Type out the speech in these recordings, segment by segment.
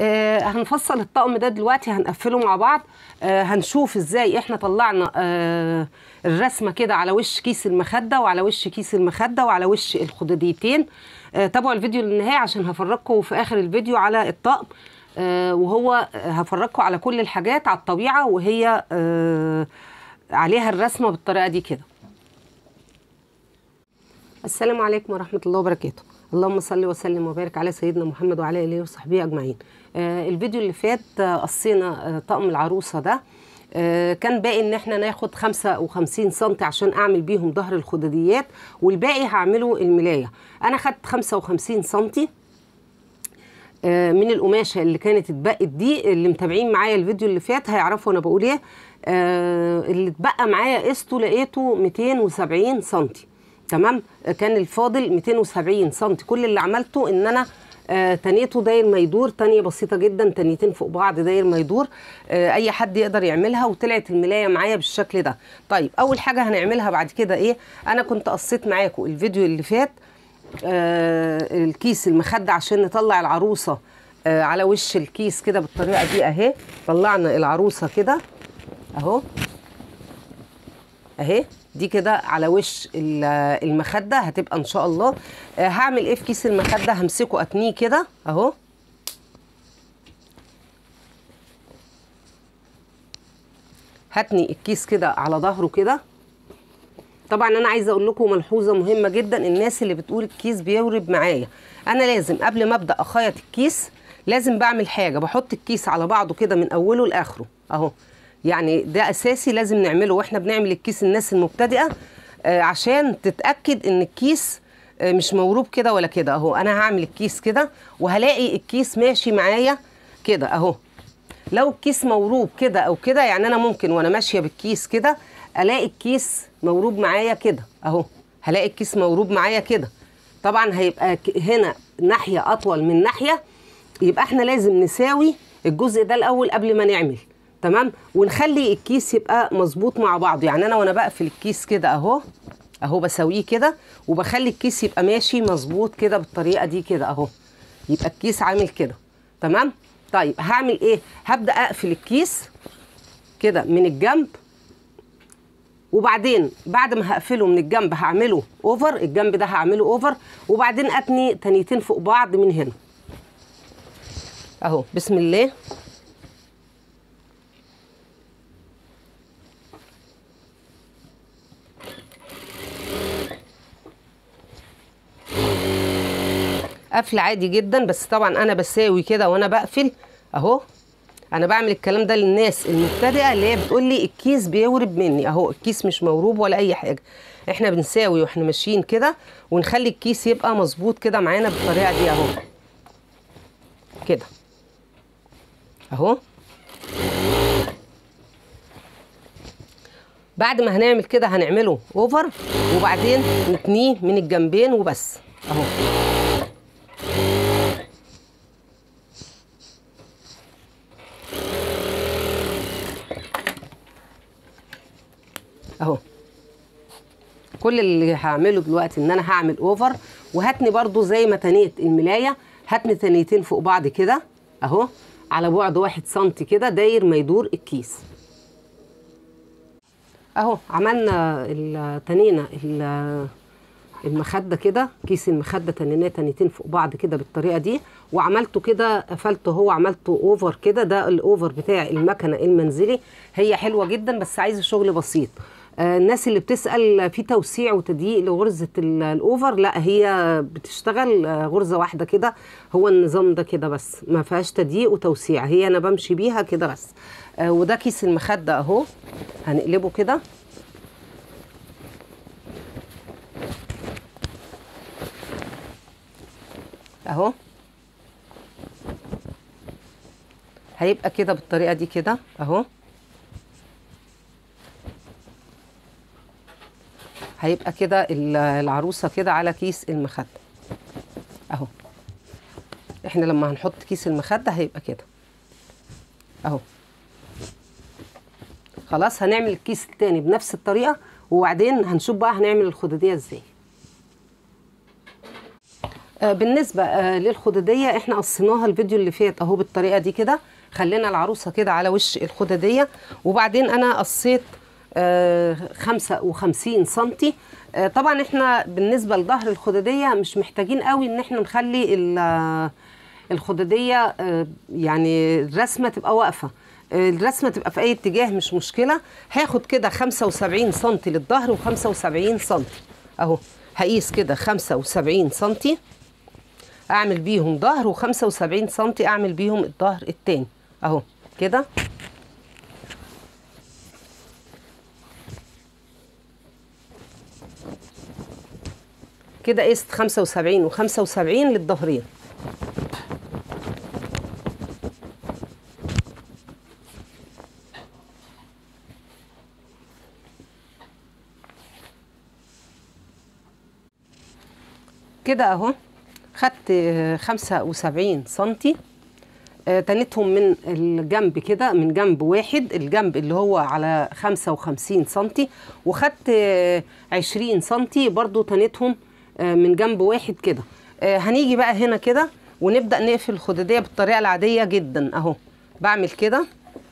آه هنفصل الطقم ده دلوقتي هنقفله مع بعض آه هنشوف ازاي احنا طلعنا آه الرسمه كده على وش كيس المخده وعلى وش كيس المخده وعلى وش الخداديتين آه تابعوا الفيديو للنهايه عشان هفرجكم في اخر الفيديو على الطقم آه وهو هفرجكم على كل الحاجات على الطبيعه وهي آه عليها الرسمه بالطريقه دي كده السلام عليكم ورحمه الله وبركاته اللهم صل وسلم وبارك على سيدنا محمد وعلى اله وصحبه اجمعين آه الفيديو اللي فات آه قصينا آه طقم العروسه ده آه كان باقي ان احنا ناخد 55 سم عشان اعمل بيهم ظهر الخداديات والباقي هعمله الملايه انا خدت 55 سم آه من القماشه اللي كانت اتبقت دي اللي متابعين معايا الفيديو اللي فات هيعرفوا انا بقول ايه آه اللي اتبقى معايا قسطه لقيته 270 سم تمام كان الفاضل 270 سم كل اللي عملته ان انا آه تنيته داير ما يدور تانية بسيطة جدا تنيتين فوق بعض داير ما يدور آه اي حد يقدر يعملها وطلعت الملاية معايا بالشكل ده طيب اول حاجة هنعملها بعد كده ايه انا كنت قصيت معاكم الفيديو اللي فات آه الكيس المخدة عشان نطلع العروسة آه على وش الكيس كده بالطريقة دي اهي طلعنا العروسة كده اهو اهي دي كده على وش المخده هتبقى ان شاء الله آه هعمل ايه في كيس المخده همسكه اتنيه كده اهو هتني الكيس كده على ظهره كده طبعا انا عايزه اقول لكم ملحوظه مهمه جدا الناس اللي بتقول الكيس بيورب معايا انا لازم قبل ما ابدا اخيط الكيس لازم بعمل حاجه بحط الكيس على بعضه كده من اوله لاخره اهو يعني ده اساسي لازم نعمله واحنا بنعمل الكيس الناس المبتدئه آه عشان تتاكد ان الكيس آه مش موروب كده ولا كده اهو انا هعمل الكيس كده وهلاقي الكيس ماشي معايا كده اهو لو الكيس موروب كده او كده يعني انا ممكن وانا ماشيه بالكيس كده الاقي الكيس موروب معايا كده اهو هلاقي الكيس موروب معايا كده طبعا هيبقى هنا ناحيه اطول من ناحيه يبقى احنا لازم نساوي الجزء ده الاول قبل ما نعمل تمام ونخلي الكيس يبقى مظبوط مع بعض يعني انا وانا بقفل الكيس كده اهو اهو بسويه كده وبخلي الكيس يبقى ماشي مظبوط كده بالطريقه دي كده اهو يبقى الكيس عامل كده تمام طيب هعمل ايه هبدا اقفل الكيس كده من الجنب وبعدين بعد ما هقفله من الجنب هعمله اوفر الجنب ده هعمله اوفر وبعدين اتني تنيتين فوق بعض من هنا اهو بسم الله قفل عادي جدا بس طبعا انا بساوي كده وانا بقفل اهو انا بعمل الكلام ده للناس المبتدئه اللي هي بتقول لي الكيس بيورب مني اهو الكيس مش موروب ولا اي حاجه احنا بنساوي واحنا ماشيين كده ونخلي الكيس يبقى مظبوط كده معانا بالطريقه دي اهو كده اهو بعد ما هنعمل كده هنعمله اوفر وبعدين نتنيه من الجنبين وبس اهو اهو كل اللي هعمله دلوقتي ان انا هعمل اوفر وهتني برضو زي ما تنيت الملايه هتني تنيتين فوق بعض كده اهو على بعد واحد سنتي كده داير ما يدور الكيس اهو عملنا تنينا المخده كده كيس المخده تنيناه تنيتين فوق بعض كده بالطريقه دي وعملته كده قفلته هو عملته اوفر كده ده الاوفر بتاع المكنه المنزلي هي حلوه جدا بس عايزه شغل بسيط آه الناس اللي بتسال في توسيع وتضييق لغرزه الاوفر لا هي بتشتغل غرزه واحده كده هو النظام ده كده بس ما فيهاش تضييق وتوسيع هي انا بمشي بيها كده بس آه وده كيس المخده اهو هنقلبه كده اهو هيبقى كده بالطريقه دي كده اهو هيبقى كده العروسه كده على كيس المخده اهو احنا لما هنحط كيس المخده هيبقى كده اهو خلاص هنعمل الكيس التاني بنفس الطريقه وبعدين هنشوف بقى هنعمل الخدوديه ازاي آه، بالنسبة آه، للخدادية احنا قصيناها الفيديو اللي فات اهو بالطريقة دي كده خلينا العروسة كده على وش الخدادية وبعدين انا قصيت آه، خمسة وخمسين سنتي آه، طبعا احنا بالنسبة لظهر الخدادية مش محتاجين قوي ان احنا نخلي ال- الخدادية آه، يعني الرسمة تبقى واقفة آه، الرسمة تبقى في اي اتجاه مش مشكلة هاخد كده 75 سنتي للظهر و75 سنتي اهو هقيس كده 75 سنتي اعمل بيهم ظهر و75 سنتي اعمل بيهم الظهر التاني اهو كده كده قست 75 و75 للظهرين كده اهو خدت آه، 75 سنتي آه، تنتهم من الجنب كده من جنب واحد الجنب اللي هو على 55 سنتي وخدت آه، 20 سنتي برضو تنتهم آه، من جنب واحد كده آه، هنيجي بقى هنا كده ونبدأ نقفل الخدادية بالطريقة العادية جدا اهو بعمل كده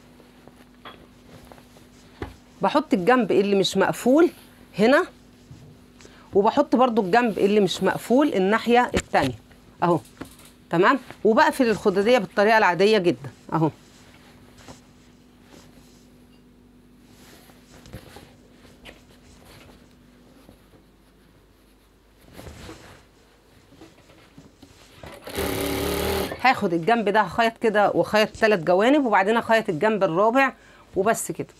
بحط الجنب اللي مش مقفول هنا وبحط برضو الجنب اللي مش مقفول الناحية التانية اهو تمام وبقفل الخدادية بالطريقة العادية جدا اهو هاخد الجنب ده هخيط كده وخيط ثلاث جوانب وبعدين اخيط الجنب الرابع وبس كده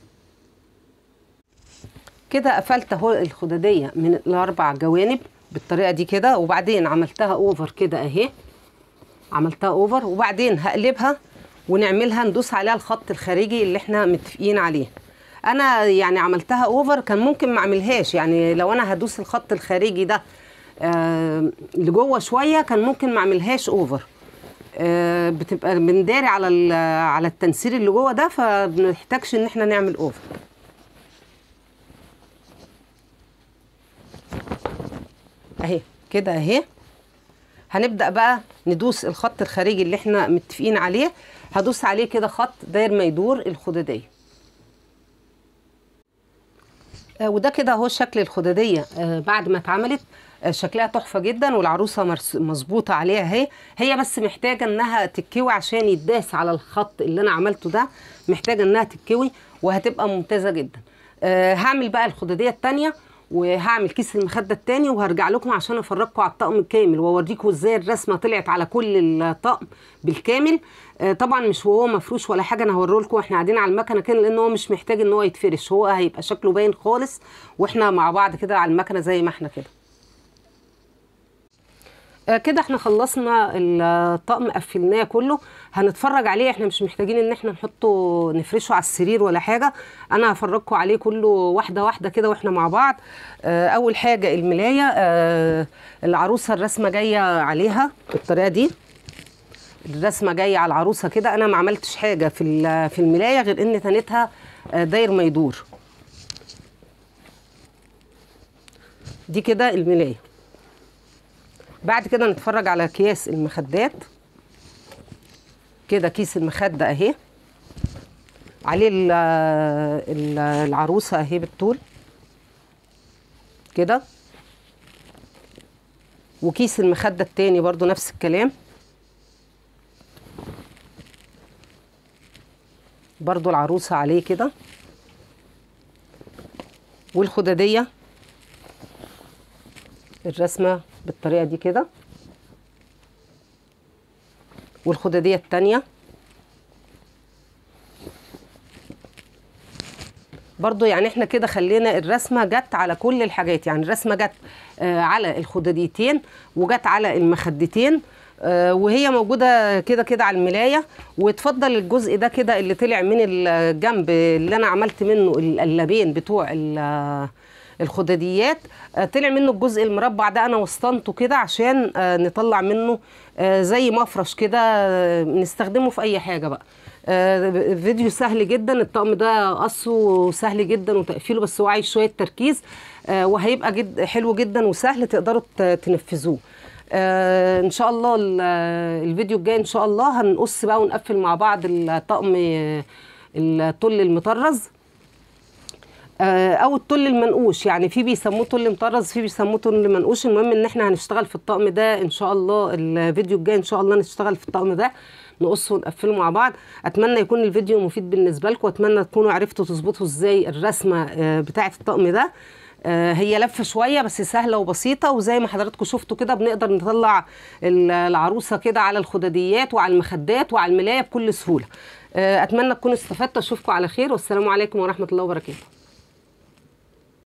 كده قفلت اهو الخداديه من الاربع جوانب بالطريقه دي كده وبعدين عملتها اوفر كده اهي عملتها اوفر وبعدين هقلبها ونعملها ندوس عليها الخط الخارجي اللي احنا متفقين عليه انا يعني عملتها اوفر كان ممكن ما اعملهاش يعني لو انا هدوس الخط الخارجي ده آه لجوه شويه كان ممكن ما اعملهاش اوفر آه بتبقى بنداري على ال- على التنسير اللي جوه ده فبنحتاجش ان احنا نعمل اوفر اهي كده اهي هنبدأ بقى ندوس الخط الخارجي اللي احنا متفقين عليه هدوس عليه كده خط داير ما يدور الخدادية آه، وده كده اهو شكل الخدادية آه، بعد ما اتعملت آه، شكلها تحفة جدا والعروسة مرس- مظبوطة عليها اهي هي بس محتاجة انها تتكوي عشان يتداس على الخط اللي انا عملته ده محتاجة انها تتكوي وهتبقى ممتازة جدا آه، هعمل بقى الخدادية التانية وهعمل كيس المخدة التاني وهرجع لكم عشان افرجكم على الطقم الكامل واوريكم ازاي الرسمة طلعت على كل الطقم بالكامل آه، طبعا مش وهو مفروش ولا حاجة انا هوريه لكم واحنا قاعدين على المكنة كده لان هو مش محتاج ان هو يتفرش هو هيبقى شكله باين خالص واحنا مع بعض كده على المكنة زي ما احنا كده آه، كده احنا خلصنا الطقم قفلناه كله هنتفرج عليه احنا مش محتاجين ان احنا نحطه نفرشه على السرير ولا حاجه انا هفرجكم عليه كله واحده واحده كده واحنا مع بعض آه، اول حاجه الملايه آه، العروسه الرسمه جايه عليها بالطريقه دي الرسمه جايه على العروسه كده انا ما عملتش حاجه في ال- في الملايه غير ان تنتها آه، داير ما يدور دي كده الملايه بعد كده نتفرج على اكياس المخدات كده كيس المخدة اهي عليه ال- ال- العروسة اهي بالطول كده وكيس المخدة التاني برضو نفس الكلام برضو العروسة عليه كده والخدادية الرسمة بالطريقة دي كده والخدادية التانية برضو يعني احنا كده خلينا الرسمة جت على كل الحاجات يعني الرسمة جت آه على الخداديتين وجت على المخدتين آه وهي موجودة كده كده على الملاية وتفضل الجزء ده كده اللي طلع من الجنب اللي انا عملت منه القلابين بتوع ال- الخداديات آه، طلع منه الجزء المربع ده انا وسطنته كده عشان آه، نطلع منه آه، زي مفرش كده آه، نستخدمه في اي حاجه بقى آه، فيديو سهل جدا الطقم ده قصه سهل جدا وتقفيله بس هو عايز شويه تركيز آه، وهيبقى جد حلو جدا وسهل تقدروا ت- تنفذوه آه ان شاء الله ال- الفيديو الجاي ان شاء الله هنقص بقى ونقفل مع بعض الطقم آه، الطل المطرز آه، او الطل المنقوش يعني في بيسموه طل مطرز في بيسموه طل منقوش المهم ان احنا هنشتغل في الطقم ده ان شاء الله الفيديو الجاي ان شاء الله نشتغل في الطقم ده نقصه ونقفله مع بعض اتمنى يكون الفيديو مفيد بالنسبه لكم واتمنى تكونوا عرفتوا تظبطوا ازاي الرسمه آه، بتاعه الطقم ده آه، هي لفه شويه بس سهله وبسيطه وزي ما حضراتكم شفتوا كده بنقدر نطلع ال- العروسه كده على الخداديات وعلى المخدات وعلى الملايه بكل سهوله آه، اتمنى تكونوا استفدتوا اشوفكم على خير والسلام عليكم ورحمه الله وبركاته